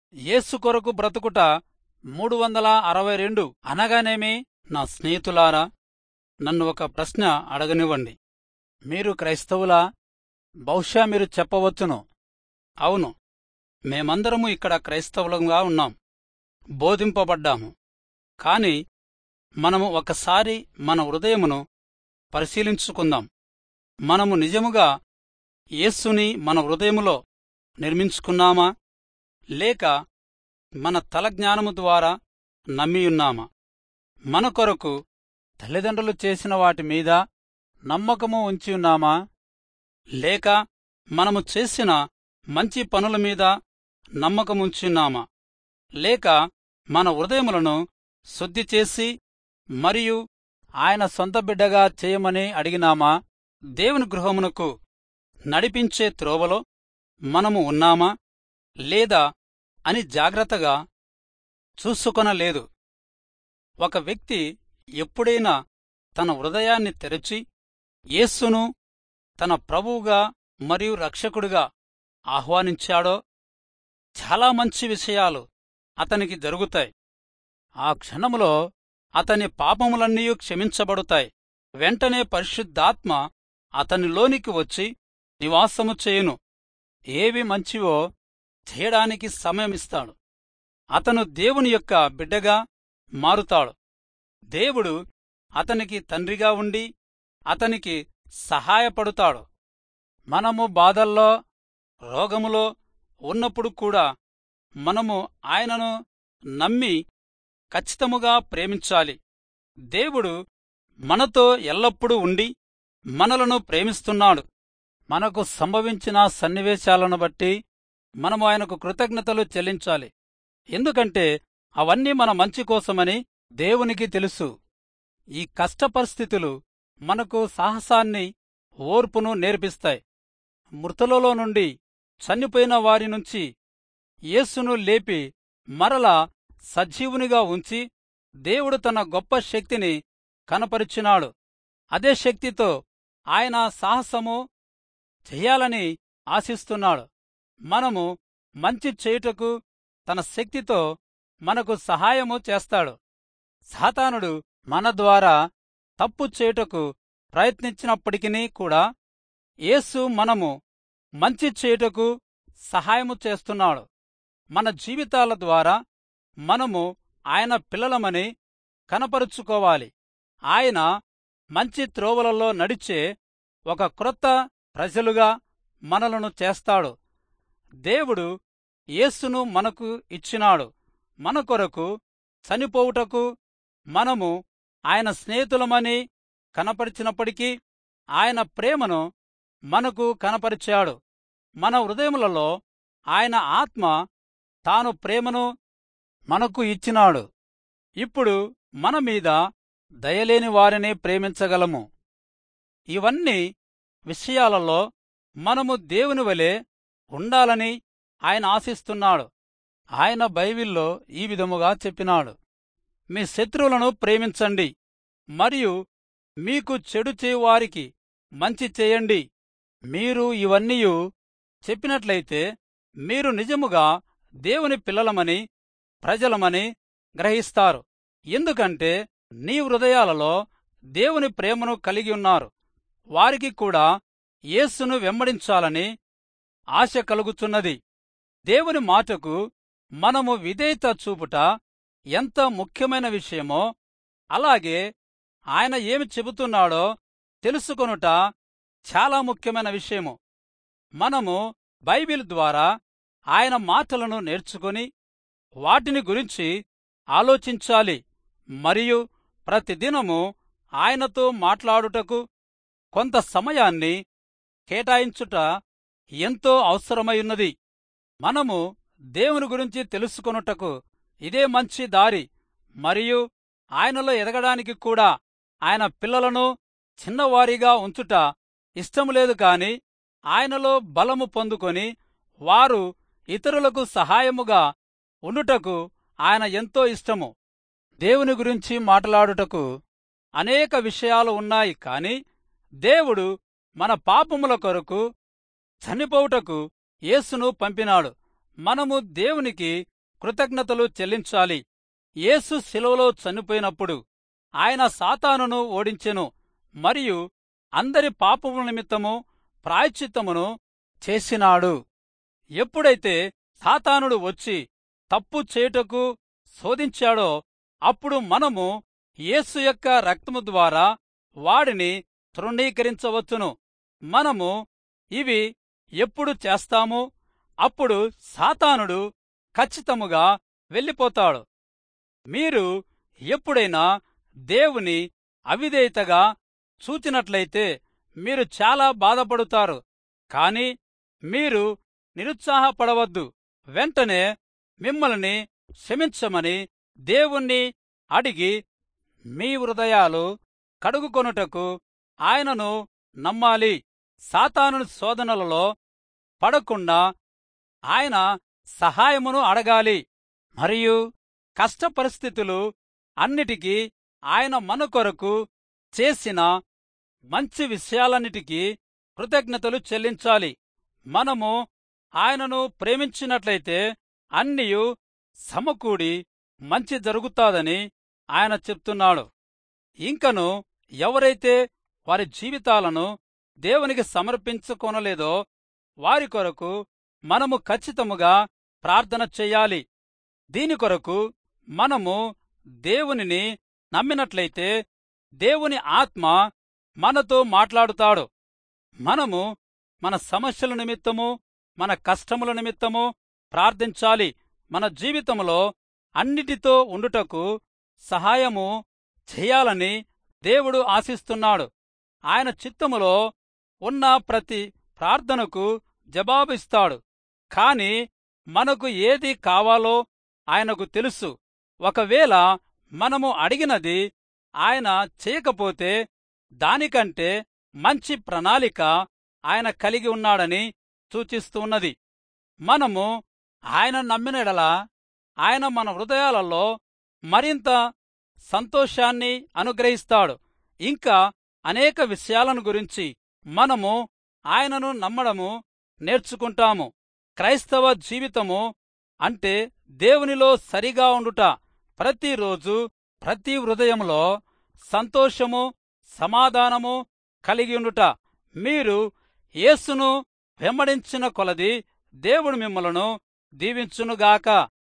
యేసు కొరకు బ్రతుకుట మూడు వందల అరవై రెండు అనగానేమి నా స్నేహితులారా నన్ను ఒక ప్రశ్న అడగనివ్వండి మీరు క్రైస్తవులా బహుశా మీరు చెప్పవచ్చును అవును మేమందరము ఇక్కడ క్రైస్తవులంగా ఉన్నాం బోధింపబడ్డాము కాని మనము ఒకసారి మన హృదయమును పరిశీలించుకుందాం మనము నిజముగా యేస్సుని మన హృదయములో నిర్మించుకున్నామా లేక మన తలజ్ఞానము ద్వారా నమ్మియున్నామా మన కొరకు తల్లిదండ్రులు చేసిన వాటి మీద నమ్మకము ఉంచియున్నామా లేక మనము చేసిన మంచి పనుల మీద నమ్మకముంచున్నామా లేక మన హృదయములను శుద్ధి చేసి మరియు ఆయన సొంత బిడ్డగా చేయమని అడిగినామా దేవుని గృహమునకు నడిపించే త్రోవలో మనము ఉన్నామా లేదా అని జాగ్రత్తగా చూసుకొనలేదు ఒక వ్యక్తి ఎప్పుడైనా తన హృదయాన్ని తెరచి యేస్సును తన ప్రభువుగా మరియు రక్షకుడిగా ఆహ్వానించాడో చాలా మంచి విషయాలు అతనికి జరుగుతాయి ఆ క్షణములో అతని పాపములన్నీ క్షమించబడుతాయి వెంటనే పరిశుద్ధాత్మ అతనిలోనికి వచ్చి నివాసము చేయును ఏవి మంచివో చేయడానికి సమయమిస్తాడు అతను దేవుని యొక్క బిడ్డగా మారుతాడు దేవుడు అతనికి తండ్రిగా ఉండి అతనికి సహాయపడుతాడు మనము బాధల్లో రోగములో ఉన్నప్పుడు కూడా మనము ఆయనను నమ్మి ఖచ్చితముగా ప్రేమించాలి దేవుడు మనతో ఎల్లప్పుడూ ఉండి మనలను ప్రేమిస్తున్నాడు మనకు సంభవించిన సన్నివేశాలను బట్టి మనము ఆయనకు కృతజ్ఞతలు చెల్లించాలి ఎందుకంటే అవన్నీ మన మంచి కోసమని దేవునికి తెలుసు ఈ కష్ట పరిస్థితులు మనకు సాహసాన్ని ఓర్పును నేర్పిస్తాయి మృతులలో నుండి చనిపోయిన వారి నుంచి యేసును లేపి మరలా సజీవునిగా ఉంచి దేవుడు తన గొప్ప శక్తిని కనపరిచినాడు అదే శక్తితో ఆయన సాహసము చెయ్యాలని ఆశిస్తున్నాడు మనము మంచి చేయుటకు తన శక్తితో మనకు సహాయము చేస్తాడు సాతానుడు మన ద్వారా తప్పు చేయుటకు ప్రయత్నించినప్పటికీ కూడా యేసు మనము మంచి చేయుటకు సహాయము చేస్తున్నాడు మన జీవితాల ద్వారా మనము ఆయన పిల్లలమని కనపరుచుకోవాలి ఆయన మంచి త్రోవలలో నడిచే ఒక క్రొత్త ప్రజలుగా మనలను చేస్తాడు దేవుడు యేస్సును మనకు ఇచ్చినాడు మన కొరకు చనిపోవుటకు మనము ఆయన స్నేహితులమని కనపరిచినప్పటికీ ఆయన ప్రేమను మనకు కనపరిచాడు మన హృదయములలో ఆయన ఆత్మ తాను ప్రేమను మనకు ఇచ్చినాడు ఇప్పుడు మన మీద దయలేని వారిని ప్రేమించగలము ఇవన్నీ విషయాలలో మనము దేవుని వలె ఉండాలని ఆయన ఆశిస్తున్నాడు ఆయన బైబిల్లో ఈ విధముగా చెప్పినాడు మీ శత్రువులను ప్రేమించండి మరియు మీకు చెడు చేయువారికి మంచి చేయండి మీరు ఇవన్నీయు చెప్పినట్లయితే మీరు నిజముగా దేవుని పిల్లలమని ప్రజలమని గ్రహిస్తారు ఎందుకంటే నీ హృదయాలలో దేవుని ప్రేమను కలిగి ఉన్నారు వారికి కూడా యేస్సును వెంబడించాలని ఆశ కలుగుతున్నది దేవుని మాటకు మనము విధేయత చూపుట ఎంత ముఖ్యమైన విషయమో అలాగే ఆయన ఏమి చెబుతున్నాడో తెలుసుకొనుట చాలా ముఖ్యమైన విషయము మనము బైబిల్ ద్వారా ఆయన మాటలను నేర్చుకుని వాటిని గురించి ఆలోచించాలి మరియు ప్రతిదినము ఆయనతో మాట్లాడుటకు కొంత సమయాన్ని కేటాయించుట ఎంతో అవసరమైయున్నది మనము దేవుని గురించి తెలుసుకొనుటకు ఇదే మంచి దారి మరియు ఆయనలో ఎదగడానికి కూడా ఆయన పిల్లలను చిన్నవారిగా ఉంచుట ఇష్టము లేదు కాని ఆయనలో బలము పొందుకొని వారు ఇతరులకు సహాయముగా ఉండుటకు ఆయన ఎంతో ఇష్టము దేవుని గురించి మాట్లాడుటకు అనేక విషయాలు ఉన్నాయి కాని దేవుడు మన పాపముల కొరకు చనిపోవుటకు యేసును పంపినాడు మనము దేవునికి కృతజ్ఞతలు చెల్లించాలి యేసు శిలువలో చనిపోయినప్పుడు ఆయన సాతానును ఓడించెను మరియు అందరి పాపముల నిమిత్తము ప్రాయశ్చిత్తమును చేసినాడు ఎప్పుడైతే సాతానుడు వచ్చి తప్పు చేయుటకు శోధించాడో అప్పుడు మనము యేసు యొక్క రక్తము ద్వారా వాడిని తృణీకరించవచ్చును మనము ఇవి ఎప్పుడు చేస్తాము అప్పుడు సాతానుడు ఖచ్చితముగా వెళ్ళిపోతాడు మీరు ఎప్పుడైనా దేవుని అవిధేయతగా చూచినట్లయితే మీరు చాలా బాధపడుతారు కాని మీరు నిరుత్సాహపడవద్దు వెంటనే మిమ్మల్ని క్షమించమని దేవుణ్ణి అడిగి మీ హృదయాలు కడుగుకొనుటకు ఆయనను నమ్మాలి సాతాను శోధనలలో పడకుండా ఆయన సహాయమును అడగాలి మరియు కష్ట పరిస్థితులు అన్నిటికీ ఆయన మన కొరకు చేసిన మంచి విషయాలన్నిటికీ కృతజ్ఞతలు చెల్లించాలి మనము ఆయనను ప్రేమించినట్లయితే అన్నియు సమకూడి మంచి జరుగుతాదని ఆయన చెప్తున్నాడు ఇంకను ఎవరైతే వారి జీవితాలను దేవునికి సమర్పించుకొనలేదో వారి కొరకు మనము ఖచ్చితముగా ప్రార్థన చెయ్యాలి దీని కొరకు మనము దేవునిని నమ్మినట్లయితే దేవుని ఆత్మ మనతో మాట్లాడుతాడు మనము మన సమస్యల నిమిత్తము మన కష్టముల నిమిత్తము ప్రార్థించాలి మన జీవితంలో అన్నిటితో ఉండుటకు సహాయము చేయాలని దేవుడు ఆశిస్తున్నాడు ఆయన చిత్తములో ఉన్న ప్రతి ప్రార్థనకు జవాబిస్తాడు కాని మనకు ఏది కావాలో ఆయనకు తెలుసు ఒకవేళ మనము అడిగినది ఆయన చేయకపోతే దానికంటే మంచి ప్రణాళిక ఆయన కలిగి ఉన్నాడని సూచిస్తున్నది మనము ఆయన నమ్మినడల ఆయన మన హృదయాలలో మరింత సంతోషాన్ని అనుగ్రహిస్తాడు ఇంకా అనేక విషయాలను గురించి మనము ఆయనను నమ్మడము నేర్చుకుంటాము క్రైస్తవ జీవితము అంటే దేవునిలో సరిగా ఉండుట ప్రతిరోజు ప్రతి హృదయంలో సంతోషము సమాధానము కలిగి ఉండుట మీరు యేసును వెంబడించిన కొలది దేవుడు మిమ్మలను దీవించునుగాక